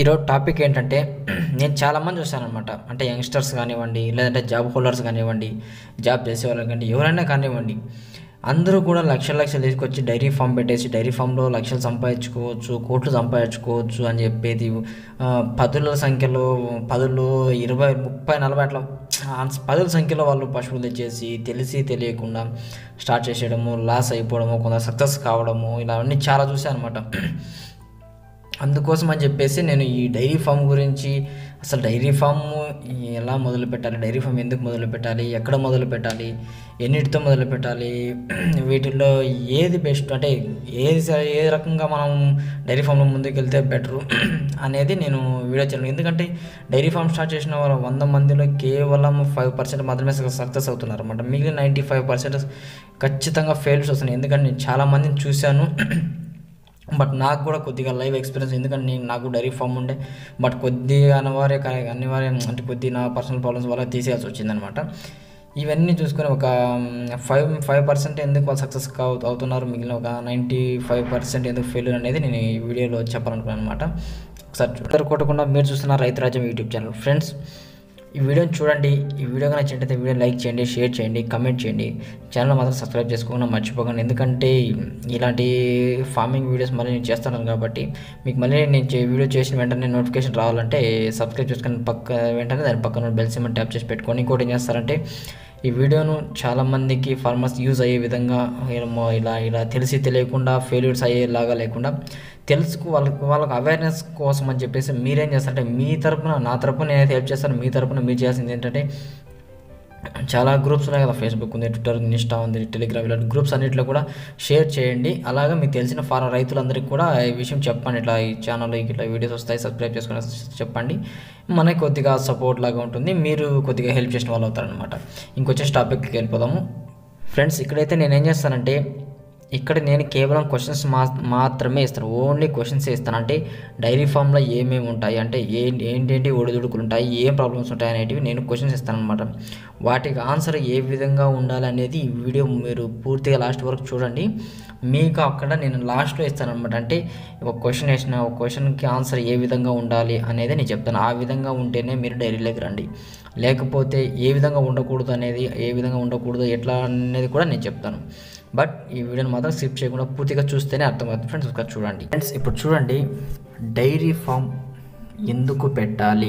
ఈరోజు టాపిక్ ఏంటంటే నేను చాలామంది చూశాను అనమాట అంటే యంగ్స్టర్స్ కానివ్వండి లేదంటే జాబ్ హోల్డర్స్ కానివ్వండి జాబ్ చేసే వాళ్ళకి కానీ ఎవరైనా కానివ్వండి అందరూ కూడా లక్షల లక్షలు తీసుకొచ్చి డైరీ ఫామ్ పెట్టేసి డైరీ ఫామ్లో లక్షలు సంపాదించుకోవచ్చు కోట్లు సంపాదించుకోవచ్చు అని చెప్పేది ఆ, పదుల సంఖ్యలో పదులు ఇరవై ముప్పై నలభై అట్లా ఆ, పదుల సంఖ్యలో వాళ్ళు పశువులు తెచ్చేసి తెలిసి తెలియకుండా స్టార్ట్ చేసేయడము లాస్ అయిపోవడము కొంత సక్సెస్ కావడము ఇలా అన్నీ చాలా చూసాను అనమాట అందుకోసం అని చెప్పేసి నేను ఈ డైరీ ఫామ్ గురించి అసలు డైరీ ఫామ్ ఎలా మొదలు పెట్టాలి డైరీ ఫామ్ ఎందుకు మొదలు పెట్టాలి ఎక్కడ మొదలు పెట్టాలి ఎన్నిటితో మొదలు పెట్టాలి వీటిల్లో ఏది బెస్ట్ అంటే ఏది స- ఏ రకంగా మనం డైరీ ఫామ్లో ముందుకు వెళ్తే బెటరు అనేది నేను వీడియో చేయను ఎందుకంటే డైరీ ఫామ్ స్టార్ట్ చేసిన వాళ్ళు వంద మందిలో కేవలం ఫైవ్ పర్సెంట్ మాత్రమే సక్సెస్ అవుతున్నారు అనమాట మిగిలిన నైంటీ ఫైవ్ పర్సెంట్ ఖచ్చితంగా ఫెయిల్స్ వస్తున్నాయి ఎందుకంటే నేను చాలామందిని చూశాను బట్ నాకు కూడా కొద్దిగా లైవ్ ఎక్స్పీరియన్స్ ఎందుకంటే నేను నాకు డైరీ ఫామ్ ఉండే బట్ కొద్దిగా అనివార్య కా- అనివార్యం అంటే కొద్ది నా పర్సనల్ ప్రాబ్లమ్స్ వల్ల తీసేయాల్సి వచ్చిందనమాట ఇవన్నీ చూసుకొని ఒక ఫైవ్ ఫైవ్ పర్సెంట్ ఎందుకు వాళ్ళు సక్సెస్ అవుతున్నారు మిగిలిన ఒక నైంటీ ఫైవ్ పర్సెంట్ ఎందుకు ఫెయిల్యూర్ అనేది నేను ఈ వీడియోలో చెప్పాలనుకున్నాను అనమాట ఒకసారి చూడరు కొట్టకుండా మీరు చూస్తున్న రైతు రాజ్యం యూట్యూబ్ ఛానల్ ఫ్రెండ్స్ ఈ వీడియోని చూడండి ఈ వీడియో కనుక నచ్చినట్లయితే వీడియో లైక్ చేయండి షేర్ చేయండి కమెంట్ చేయండి ఛానల్ మాత్రం సబ్స్క్రైబ్ చేసుకోకుండా మర్చిపోకండి ఎందుకంటే ఇలాంటి ఫార్మింగ్ వీడియోస్ మళ్ళీ నేను చేస్తున్నాను కాబట్టి మీకు మళ్ళీ నేను చే- వీడియో చేసిన వెంటనే నోటిఫికేషన్ రావాలంటే సబ్స్క్రైబ్ చేసుకొని పక్క వెంటనే దాని పక్కన బెల్ సిమ్మని ట్యాప్ చేసి పెట్టుకొని ఇంకోటి ఏం చేస్తారంటే ఈ వీడియోను చాలామందికి ఫార్మర్స్ యూజ్ అయ్యే విధంగా ఏమో ఇలా ఇలా తెలిసి తెలియకుండా ఫెయిల్యూర్స్ అయ్యేలాగా లేకుండా తెలుసుకు వాళ్ళకి వాళ్ళకి అవేర్నెస్ కోసం అని చెప్పేసి మీరేం చేస్తారంటే మీ తరపున నా తరపున నేనైతే హెల్ప్ చేస్తాను మీ తరపున మీరు చేయాల్సింది ఏంటంటే చాలా గ్రూప్స్ ఉన్నాయి కదా ఫేస్బుక్ ఉంది ట్విట్టర్ ఉంది ఇన్స్టా ఉంది టెలిగ్రామ్ ఇలాంటి గ్రూప్స్ అన్నింటిలో కూడా షేర్ చేయండి అలాగే మీకు తెలిసిన ఫారం రైతులందరికీ కూడా ఈ విషయం చెప్పండి ఇట్లా ఈ ఛానల్లో ఇట్లా వీడియోస్ వస్తాయి సబ్స్క్రైబ్ చేసుకుని చెప్పండి మనకి కొద్దిగా సపోర్ట్ లాగా ఉంటుంది మీరు కొద్దిగా హెల్ప్ చేసిన వాళ్ళు అవుతారనమాట ఇంకొచ్చేసి టాపిక్కి వెళ్ళిపోదాము ఫ్రెండ్స్ ఇక్కడైతే నేను ఏం చేస్తానంటే ఇక్కడ నేను కేవలం క్వశ్చన్స్ మా మాత్రమే ఇస్తాను ఓన్లీ క్వశ్చన్స్ ఇస్తాను అంటే డైరీ ఫామ్లో ఏమేమి ఉంటాయి అంటే ఏ ఏంటేంటి ఒడిదుడుకులు ఉంటాయి ఏం ప్రాబ్లమ్స్ ఉంటాయి అనేటివి నేను క్వశ్చన్స్ ఇస్తాను అనమాట వాటికి ఆన్సర్ ఏ విధంగా ఉండాలి అనేది ఈ వీడియో మీరు పూర్తిగా లాస్ట్ వరకు చూడండి మీకు అక్కడ నేను లాస్ట్లో ఇస్తాను అనమాట అంటే ఒక క్వశ్చన్ వేసిన ఒక క్వశ్చన్కి ఆన్సర్ ఏ విధంగా ఉండాలి అనేది నేను చెప్తాను ఆ విధంగా ఉంటేనే మీరు డైరీలోకి రండి లేకపోతే ఏ విధంగా ఉండకూడదు అనేది ఏ విధంగా ఉండకూడదు ఎట్లా అనేది కూడా నేను చెప్తాను బట్ ఈ వీడియోని మాత్రం స్కిప్ చేయకుండా పూర్తిగా చూస్తేనే అర్థమవుతుంది ఫ్రెండ్స్ ఒకసారి చూడండి ఫ్రెండ్స్ ఇప్పుడు చూడండి డైరీ ఫామ్ ఎందుకు పెట్టాలి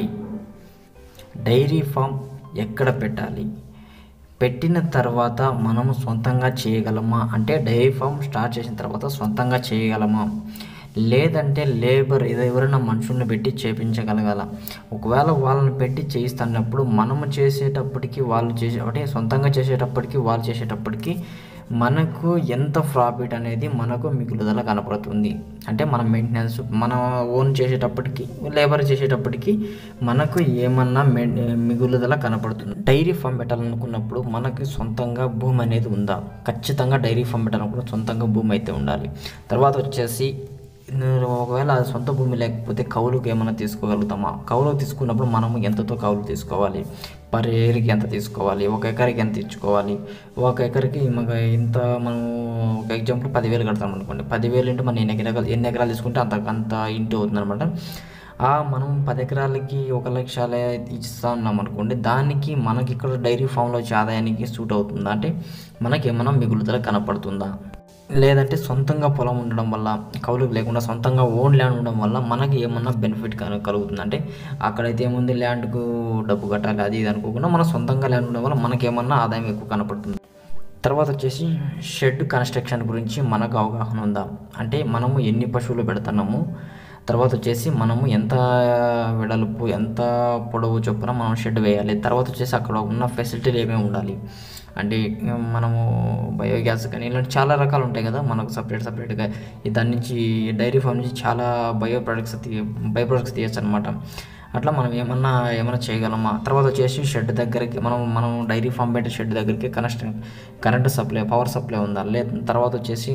డైరీ ఫామ్ ఎక్కడ పెట్టాలి పెట్టిన తర్వాత మనము సొంతంగా చేయగలమా అంటే డైరీ ఫామ్ స్టార్ట్ చేసిన తర్వాత సొంతంగా చేయగలమా లేదంటే లేబర్ ఏదో ఎవరైనా మనుషుల్ని పెట్టి చేపించగలగాల ఒకవేళ వాళ్ళని పెట్టి చేయిస్తున్నప్పుడు మనము చేసేటప్పటికి వాళ్ళు చేసే అంటే సొంతంగా చేసేటప్పటికి వాళ్ళు చేసేటప్పటికి మనకు ఎంత ప్రాఫిట్ అనేది మనకు మిగులుదల కనపడుతుంది అంటే మన మెయింటెనెన్స్ మన ఓన్ చేసేటప్పటికి లేబర్ చేసేటప్పటికి మనకు ఏమన్నా మె- మిగులుదల కనపడుతుంది డైరీ ఫామ్ పెట్టాలనుకున్నప్పుడు మనకి సొంతంగా భూమి అనేది ఉందా ఖచ్చితంగా డైరీ ఫామ్ పెట్టాలనుకున్న సొంతంగా భూమి అయితే ఉండాలి తర్వాత వచ్చేసి నేను ఒకవేళ అది సొంత భూమి లేకపోతే కౌలుకి ఏమైనా తీసుకోగలుగుతామా కౌలు తీసుకున్నప్పుడు మనము ఎంతతో కౌలు తీసుకోవాలి పర్ ఏరికి ఎంత తీసుకోవాలి ఒక ఎకరికి ఎంత ఇచ్చుకోవాలి ఒక ఎకరికి మనకు ఇంత మనం ఒక ఎగ్జాంపుల్ పదివేలు కడతాం అనుకోండి పదివేలు ఇంటూ మనం ఎన్ని ఎకరాలు ఎన్ని ఎకరాలు తీసుకుంటే అంత అంత ఇంటూ అవుతుంది అనమాట ఆ మనం పది ఎకరాలకి ఒక లక్ష ఇస్తా ఉన్నాం అనుకోండి దానికి మనకి ఇక్కడ డైరీ ఫామ్లో వచ్చే ఆదాయానికి సూట్ అవుతుందా అంటే మనకి ఏమైనా మిగులుదల కనపడుతుందా లేదంటే సొంతంగా పొలం ఉండడం వల్ల కౌలుకు లేకుండా సొంతంగా ఓన్ ల్యాండ్ ఉండడం వల్ల మనకి ఏమన్నా బెనిఫిట్ కను కలుగుతుంది అంటే అక్కడైతే ఏముంది ల్యాండ్కు డబ్బు కట్టాలి అది ఇది అనుకోకుండా మన సొంతంగా ల్యాండ్ ఉండడం వల్ల మనకి ఏమన్నా ఆదాయం ఎక్కువ కనపడుతుంది తర్వాత వచ్చేసి షెడ్ కన్స్ట్రక్షన్ గురించి మనకు అవగాహన ఉందా అంటే మనము ఎన్ని పశువులు పెడుతున్నాము తర్వాత వచ్చేసి మనము ఎంత వెడల్పు ఎంత పొడవు చొప్పున మనం షెడ్ వేయాలి తర్వాత వచ్చేసి అక్కడ ఉన్న ఫెసిలిటీలు ఏమేమి ఉండాలి అంటే మనము బయోగ్యాస్ కానీ ఇలాంటి చాలా రకాలు ఉంటాయి కదా మనకు సపరేట్ సపరేట్గా దాని నుంచి డైరీ ఫామ్ నుంచి చాలా బయో ప్రొడక్ట్స్ తీ బయో ప్రొడక్ట్స్ తీయచ్చు అనమాట అట్లా మనం ఏమన్నా ఏమైనా చేయగలమా తర్వాత వచ్చేసి షెడ్ దగ్గరికి మనం మనం డైరీ ఫామ్ పెట్టే షెడ్ దగ్గరికి connection current supply power supply ఉందా లేదు తర్వాత వచ్చేసి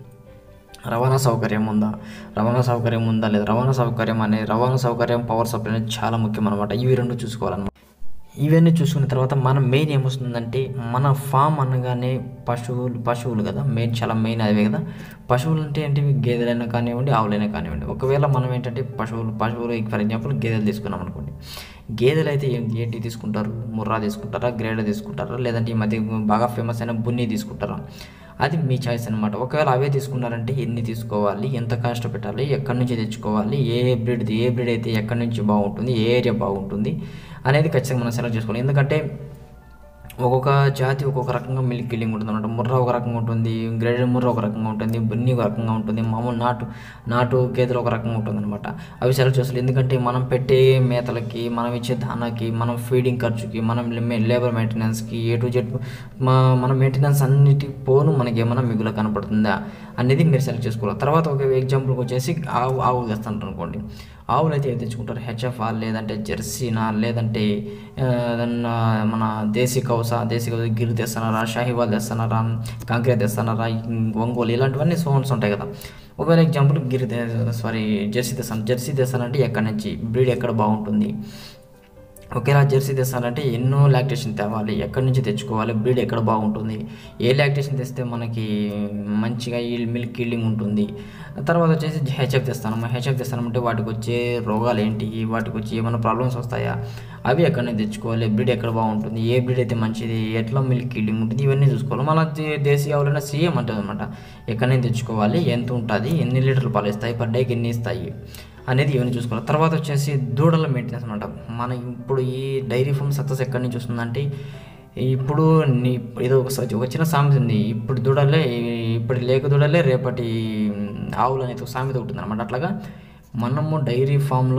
రవాణా సౌకర్యం ఉందా రవాణా సౌకర్యం ఉందా లేదా రవాణా సౌకర్యం అనేది రవాణా సౌకర్యం పవర్ సప్లై అనేది చాలా ముఖ్యం అనమాట ఇవి రెండు చూసుకోవాలన్నమాట ఇవన్నీ చూసుకున్న తర్వాత మన మెయిన్ ఏమొస్తుందంటే మన ఫామ్ అనగానే పశువులు పశువులు కదా మెయిన్ చాలా మెయిన్ అవే కదా పశువులు అంటే ఏంటి గేదెలైనా కానివ్వండి ఆవులైనా కానివ్వండి ఒకవేళ మనం ఏంటంటే పశువులు పశువులు ఫర్ ఎగ్జాంపుల్ గేదెలు తీసుకున్నాం అనుకోండి గేదెలు అయితే ఏం ఏంటి తీసుకుంటారు ముర్రా తీసుకుంటారా గ్రేడ్ తీసుకుంటారా లేదంటే ఈ మధ్య బాగా ఫేమస్ అయిన బున్ని తీసుకుంటారా అది మీ చాయిస్ అనమాట ఒకవేళ అవే తీసుకున్నారంటే ఎన్ని తీసుకోవాలి ఎంత కాస్ట్ పెట్టాలి ఎక్కడి నుంచి తెచ్చుకోవాలి ఏ బ్రీడ్ ఏ బ్రీడ్ అయితే ఎక్కడి నుంచి బాగుంటుంది ఏ ఏరియా బాగుంటుంది అనేది ఖచ్చితంగా మనం సెలెక్ట్ చేసుకోవాలి ఎందుకంటే ఒక్కొక్క జాతి ఒక్కొక్క రకంగా మిల్క్ కిల్లింగ్ ఉంటుంది అనమాట ముర్ర ఒక రకంగా ఉంటుంది గ్రేడెడ్ ముర్ర ఒక రకంగా ఉంటుంది బున్ని ఒక రకంగా ఉంటుంది మామూలు నాటు నాటు గేదెలు ఒక రకంగా ఉంటుంది అనమాట అవి సెలెక్ట్ చేసుకోవాలి ఎందుకంటే మనం పెట్టే మేతలకి మనం ఇచ్చే దానాకి మనం ఫీడింగ్ ఖర్చుకి మనం లేబర్ మెయింటెనెన్స్కి ఏ టు జెడ్ మా మన మెయింటెనెన్స్ అన్నిటి పోను మనకి ఏమైనా మిగులు కనపడుతుందా అనేది మీరు సెలెక్ట్ చేసుకోవాలి తర్వాత ఒక ఎగ్జాంపుల్కి వచ్చేసి ఆవు ఆవులు తెస్తాను అనుకోండి ఆవులు అయితే ఏది తెచ్చుకుంటారు హెచ్ఎఫ్ఆ లేదంటే జెర్సీనా లేదంటే ఆ, ఏదన్నా మన దేశీ కౌస దేశీ కౌస గిరి తెస్తున్నారా షాహివాల్ తెస్తున్నారా కాంక్రీట్ తెస్తున్నారా ఒంగోలు ఇలాంటివన్నీ సోన్స్ ఉంటాయి కదా ఒకవేళ ఎగ్జాంపుల్ గిరి సారీ జెర్సీ తెస్తాను జెర్సీ తెస్తానంటే ఎక్కడి నుంచి బ్రీడ్ ఎక్కడ బాగుంటుంది ఒకేలా జెర్సీ తెస్తానంటే ఎన్నో లాక్టేషన్ తేవాలి ఎక్కడి నుంచి తెచ్చుకోవాలి బ్రీడ్ ఎక్కడ బాగుంటుంది ఏ లాక్టేషన్ తెస్తే మనకి మంచిగా ఈ మిల్క్ ఈల్డింగ్ ఉంటుంది తర్వాత వచ్చేసి హెచ్ఎఫ్ తెస్తాను హెచ్ఎఫ్ తెస్తానంటే వాటికి వచ్చే రోగాలు ఏంటి వాటికి వచ్చి ఏమైనా ప్రాబ్లమ్స్ వస్తాయా అవి ఎక్కడి నుంచి తెచ్చుకోవాలి బ్రీడ్ ఎక్కడ బాగుంటుంది ఏ బ్రీడ్ అయితే మంచిది ఎట్లా మిల్క్ ఈల్డింగ్ ఉంటుంది ఇవన్నీ చూసుకోవాలి మన దే- దేశీయ ఆవులైనా సీఎం అంటుంది అనమాట ఎక్కడి నుంచి తెచ్చుకోవాలి ఎంత ఉంటుంది ఎన్ని లీటర్లు పాలు ఇస్తాయి పర్ డేకి ఎన్ని ఇస్తాయి అనేది ఇవన్నీ చూసుకోవాలి తర్వాత వచ్చేసి దూడల మెయింటెనెన్స్ అనమాట మన ఇప్పుడు ఈ డైరీ ఫామ్ సక్సెస్ ఎక్కడి నుంచి వస్తుందంటే ఇప్పుడు నీ ఏదో ఒక స- ఒక చిన్న సామెత ఉంది ఇప్పుడు దూడలే ఇప్పుడు లేక దూడలే రేపటి ఆవులు అనేది ఒక సామెత ఉంటుంది అనమాట అట్లాగా మనము డైరీ ఫామ్లో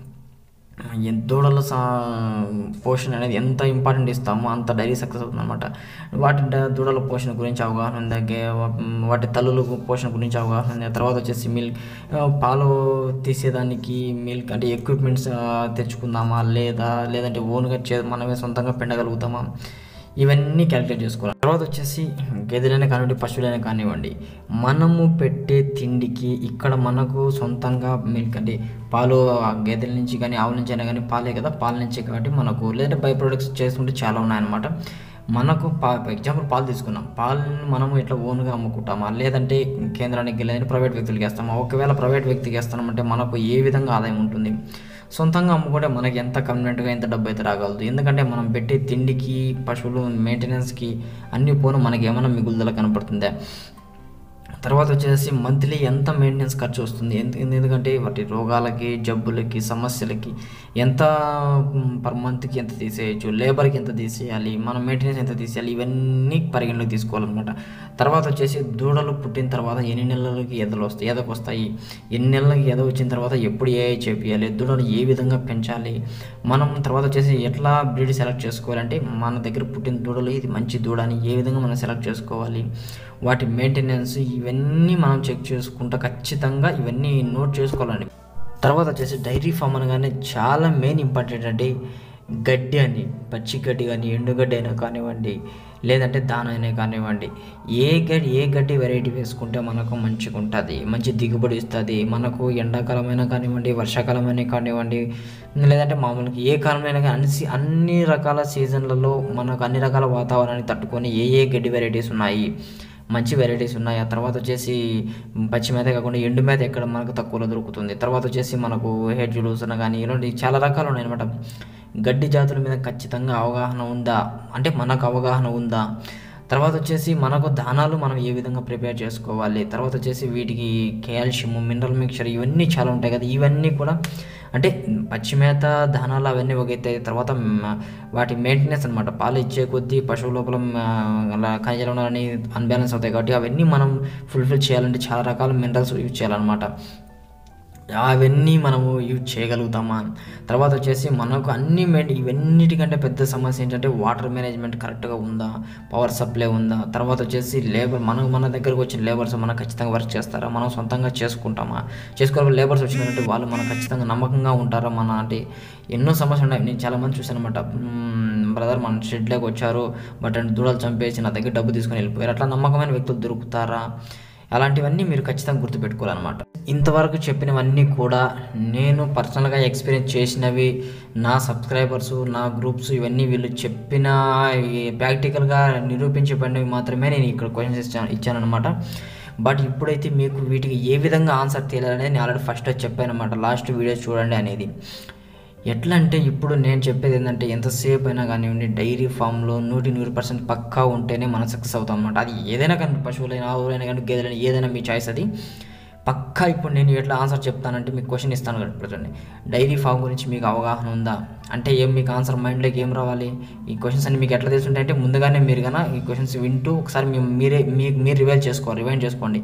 ఎంత దూడల సా పోషణ అనేది ఎంత ఇంపార్టెంట్ ఇస్తామో అంత డైరీ సక్సెస్ అవుతుంది అనమాట వాటి డ- దూడల పోషణ గురించి అవగాహన ఉంది గే- వాటి తల్లుల పోషణ గురించి అవగాహన ఉంది తర్వాత వచ్చేసి మిల్క్ పాలు తీసేదానికి మిల్క్ అంటే ఎక్విప్మెంట్స్ తెచ్చుకుందామా లేదా లేదంటే ఓన్గా చే మనమే సొంతంగా పెండగలుగుతామా ఇవన్నీ క్యాలిక్యులేట్ చేసుకోవాలి తర్వాత వచ్చేసి గేదెలైనా కానివ్వండి పశువులైనా కానివ్వండి మనము పెట్టే తిండికి ఇక్కడ మనకు సొంతంగా మిల్క్ అంటే పాలు ఆ గేదెల నుంచి కానీ ఆవుల నుంచి అయినా కానీ పాలే కదా పాల నుంచి కాబట్టి మనకు లేదంటే బై ప్రొడక్ట్స్ చేసుకుంటే చాలా ఉన్నాయన్నమాట మనకు పా ఎగ్జాంపుల్ పాలు తీసుకున్నాం పాలను మనము ఇట్లా ఓన్గా అమ్ముకుంటామా లేదంటే కేంద్రానికి లేదంటే ప్రైవేట్ వ్యక్తులకి వేస్తామా ఒకవేళ ప్రైవేట్ వ్యక్తికి వేస్తామంటే మనకు ఏ విధంగా ఆదాయం ఉంటుంది సొంతంగా అమ్ముకుంటే మనకి ఎంత కన్వీనెంట్గా ఎంత డబ్బు అయితే రాగలదు ఎందుకంటే మనం పెట్టే తిండికి పశువులు మెయింటెనెన్స్కి అన్ని పోను మనకి ఏమైనా మిగులుదల కనపడుతుందా తర్వాత వచ్చేసి మంత్లీ ఎంత మెయింటెనెన్స్ ఖర్చు వస్తుంది ఎందు- ఎందుకంటే వాటి రోగాలకి జబ్బులకి సమస్యలకి ఎంత పర్ మంత్కి ఎంత తీసేయచ్చు లేబర్కి ఎంత తీసేయాలి మన మెయింటెనెన్స్ ఎంత తీసేయాలి ఇవన్నీ పరిగణలోకి తీసుకోవాలన్నమాట తర్వాత వచ్చేసి దూడలు పుట్టిన తర్వాత ఎన్ని నెలలకి ఎదలు వస్తాయి ఎదకు వస్తాయి ఎన్ని నెలలకి ఎద వచ్చిన తర్వాత ఎప్పుడు ఏ చేపియాలి దూడలు ఏ విధంగా పెంచాలి మనం తర్వాత వచ్చేసి ఎట్లా బ్రీడ్ సెలెక్ట్ చేసుకోవాలంటే మన దగ్గర పుట్టిన దూడలు ఇది మంచి దూడ అని ఏ విధంగా మనం సెలెక్ట్ చేసుకోవాలి వాటి మెయింటెనెన్స్ ఇవన్నీ మనం చెక్ చేసుకుంటా ఖచ్చితంగా ఇవన్నీ నోట్ చేసుకోవాలండి తర్వాత వచ్చేసి డైరీ ఫామ్ అనగానే చాలా మెయిన్ ఇంపార్టెంట్ అంటే గడ్డి అని పచ్చి గడ్డి కానీ ఎండుగడ్డి అయినా కానివ్వండి లేదంటే దాన అయినా కానివ్వండి ఏ గడ్డి ఏ గడ్డి వెరైటీ వేసుకుంటే మనకు మంచిగా ఉంటుంది మంచి దిగుబడి ఇస్తుంది మనకు ఎండాకాలమైనా కానివ్వండి వర్షాకాలమైనా కానివ్వండి లేదంటే మామూలుగా ఏ కాలమైనా కానీ అన్ని సీ- అన్ని రకాల సీజన్లలో మనకు అన్ని రకాల వాతావరణాన్ని తట్టుకొని ఏ ఏ గడ్డి వెరైటీస్ ఉన్నాయి మంచి వెరైటీస్ ఉన్నాయి ఆ తర్వాత వచ్చేసి పచ్చి మేత కాకుండా ఎండు మేత ఎక్కడ మనకు తక్కువలో దొరుకుతుంది తర్వాత వచ్చేసి మనకు హెడ్ జులూసన కానీ ఇలాంటి చాలా రకాలు ఉన్నాయి అనమాట గడ్డి జాతుల మీద ఖచ్చితంగా అవగాహన ఉందా అంటే మనకు అవగాహన ఉందా తర్వాత వచ్చేసి మనకు దానాలు మనం ఏ విధంగా ప్రిపేర్ చేసుకోవాలి తర్వాత వచ్చేసి వీటికి కాల్షియం మినరల్ మిక్చర్ ఇవన్నీ చాలా ఉంటాయి కదా ఇవన్నీ కూడా అంటే పచ్చిమేత దానాలు అవన్నీ ఒక ఎత్తు అయితే తర్వాత మ, వాటి మెయింటెనెన్స్ అనమాట పాలు ఇచ్చే కొద్దీ పశువు లోపల మ, అలా ఖనిజాలు అని అన్బ్యాలెన్స్ అవుతాయి కాబట్టి అవన్నీ మనం ఫుల్ఫిల్ చేయాలంటే చాలా రకాల మినరల్స్ యూజ్ చేయాలన్నమాట అవన్నీ మనము యూజ్ చేయగలుగుతామా తర్వాత వచ్చేసి మనకు అన్ని మెయిన్ ఇవన్నిటికంటే పెద్ద సమస్య ఏంటంటే వాటర్ మేనేజ్మెంట్ కరెక్ట్గా ఉందా పవర్ సప్లై ఉందా తర్వాత వచ్చేసి లేబర్ మనం మన దగ్గరకు వచ్చిన లేబర్స్ మనం ఖచ్చితంగా వర్క్ చేస్తారా మనం సొంతంగా చేసుకుంటామా చేసుకోవాలి లేబర్స్ వచ్చినారంటే వాళ్ళు మనకు ఖచ్చితంగా నమ్మకంగా ఉంటారా మన అంటే ఎన్నో సమస్యలు ఉన్నాయి నేను చాలా మంది చూసాను అనమాట బ్రదర్ మన షెడ్లోకి వచ్చారు బట్ అంటే దూడలు చంపేసి నా దగ్గర డబ్బు తీసుకొని వెళ్ళిపోయారు అట్లా నమ్మకమైన వ్యక్తులు దొరుకుతారా అలాంటివన్నీ మీరు ఖచ్చితంగా గుర్తుపెట్టుకోవాలన్నమాట ఇంతవరకు చెప్పినవన్నీ కూడా నేను పర్సనల్గా ఎక్స్పీరియన్స్ చేసినవి నా సబ్స్క్రైబర్స్ నా గ్రూప్స్ ఇవన్నీ వీళ్ళు చెప్పిన ప్రాక్టికల్గా నిరూపించబడినవి మాత్రమే నేను ఇక్కడ క్వశ్చన్స్ ఇచ్చాను ఇచ్చానమాట బట్ ఇప్పుడైతే మీకు వీటికి ఏ విధంగా ఆన్సర్ తెలియాలనేది నేను ఆల్రెడీ ఫస్ట్ చెప్పాను అనమాట లాస్ట్ వీడియో చూడండి అనేది ఎట్లా అంటే ఇప్పుడు నేను చెప్పేది ఏంటంటే ఎంతసేపు అయినా కానివ్వండి డైరీ ఫామ్లో నూటి నూరు పర్సెంట్ పక్కా ఉంటేనే మనం సక్సెస్ అవుతాం అనమాట అది ఏదైనా కానీ పశువులైనా ఆవులైనా కానీ గేదెలైనా ఏదైనా మీ చాయిస్ అది పక్కా ఇప్పుడు నేను ఎట్లా ఆన్సర్ చెప్తానంటే మీకు క్వశ్చన్ ఇస్తాను కదా ప్రజెంట్ డైరీ ఫామ్ గురించి మీకు అవగాహన ఉందా అంటే ఏం మీకు ఆన్సర్ మైండ్లోకి ఏం రావాలి ఈ క్వశ్చన్స్ అన్ని మీకు ఎట్లా తెలుసుంటాయి అంటే ముందుగానే మీరు కన్నా ఈ క్వశ్చన్స్ వింటూ ఒకసారి మీ- మీరే మీకు మీరు రివైజ్ చేసుకోవాలి రివైండ్ చేసుకోండి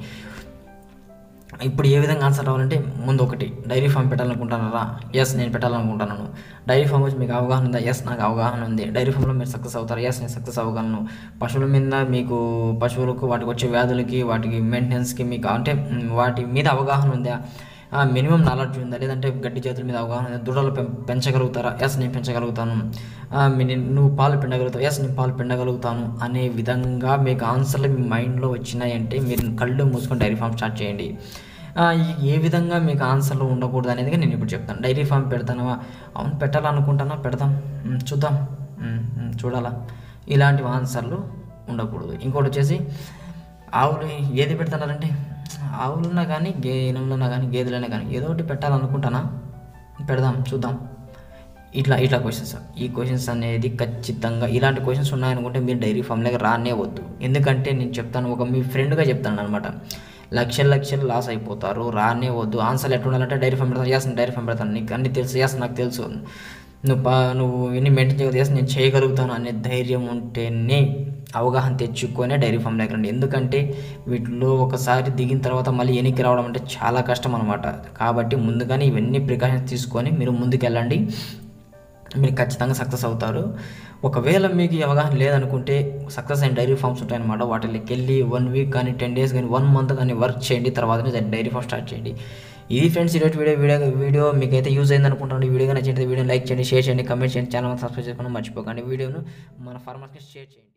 ఇప్పుడు ఏ విధంగా ఆన్సర్ రావాలంటే ముందు ఒకటి డైరీ ఫామ్ పెట్టాలనుకుంటున్నారా ఎస్ నేను పెట్టాలనుకుంటున్నాను డైరీ ఫామ్ వచ్చి మీకు అవగాహన ఉందా ఎస్ నాకు అవగాహన ఉంది డైరీ ఫామ్లో మీరు సక్సెస్ అవుతారు ఎస్ నేను సక్సెస్ అవ్వగలను పశువుల మీద మీకు పశువులకు వాటికి వచ్చే వ్యాధులకి వాటికి మెయింటెనెన్స్కి మీకు అంటే మ్, వాటి మీద అవగాహన ఉందా మినిమం నాలెడ్జ్ ఉందా లేదంటే గడ్డి చేతుల మీద అవగాహన ఉందా దూడలు పెం పెంచగలుగుతారా ఎస్ నేను పెంచగలుగుతాను ఆ, మీ- నేను- నువ్వు పాలు పిండగలుగుతావు ఎస్ నేను పాలు పిండగలుగుతాను అనే విధంగా మీకు ఆన్సర్లు మీ మైండ్లో వచ్చినాయంటే మీరు కళ్ళు మూసుకొని డైరీ ఫామ్ స్టార్ట్ చేయండి ఆ, ఈ- ఏ విధంగా మీకు ఆన్సర్లు ఉండకూడదు అనేది నేను ఇప్పుడు చెప్తాను డైరీ ఫామ్ పెడతానవా అవును పెట్టాలనుకుంటానా పెడదాం మ్, చూద్దాం మ్, మ్, చూడాలా ఇలాంటి ఆన్సర్లు ఉండకూడదు ఇంకోటి వచ్చేసి ఆవులు ఏది పెడతానంటే ఆవులున్నా కానీ గేనెలున్నా కానీ గేదెలైనా కానీ ఏదో ఒకటి పెట్టాలనుకుంటానా పెడదాం చూద్దాం ఇట్లా ఇట్లా క్వశ్చన్స్ ఈ క్వశ్చన్స్ అనేది ఖచ్చితంగా ఇలాంటి క్వశ్చన్స్ ఉన్నాయనుకుంటే మీరు డైరీ ఫామ్లోకి రానే వద్దు ఎందుకంటే నేను చెప్తాను ఒక మీ ఫ్రెండ్గా చెప్తాను అనమాట లక్షలు లక్షలు లాస్ అయిపోతారు రానే వద్దు ఆన్సర్లు ఎట్లా ఉండాలంటే డైరీ ఫామ్ పెడతాను ఎస్ నేను డైరీ ఫామ్ పెడతాను నీకు అన్ని తెలుసు ఎస్ నాకు తెలుసు నువ్వు పా నువ్వు ఎన్ని మెయింటైన్ చేయగలదు ఎస్ నేను చేయగలుగుతాను అనే ధైర్యం ఉంటేనే అవగాహన తెచ్చుకొనే డైరీ ఫామ్ దగ్గర రండి ఎందుకంటే వీటిలో ఒకసారి దిగిన తర్వాత మళ్ళీ వెనక్కి రావడం అంటే చాలా కష్టం అనమాట కాబట్టి ముందుగానే ఇవన్నీ ప్రికాషన్స్ తీసుకొని మీరు ముందుకెళ్ళండి మీరు ఖచ్చితంగా సక్సెస్ అవుతారు ఒకవేళ మీకు ఈ అవగాహన లేదనుకుంటే సక్సెస్ అయిన డైరీ ఫామ్స్ ఉంటాయన్నమాట వాటికి వెళ్ళి వన్ వీక్ కానీ టెన్ డేస్ కానీ వన్ మంత్ కానీ వర్క్ చేయండి తర్వాతనే డైరీ ఫామ్ స్టార్ట్ చేయండి ఇది ఫ్రెండ్స్ ఈరోజు వీడియో వీడియో వీడియో మీకైతే యూజ్ అయింది అనుకుంటున్నాను ఈ వీడియో నచ్చితే వీడియో లైక్ చేయండి షేర్ చేయండి కమెంట్ చేయండి ఛానల్ సబ్స్క్రైబ్ చేసుకోవడం మర్చిపోకండి వీడియోను మన ఫార్మర్స్కి షేర్ చేయండి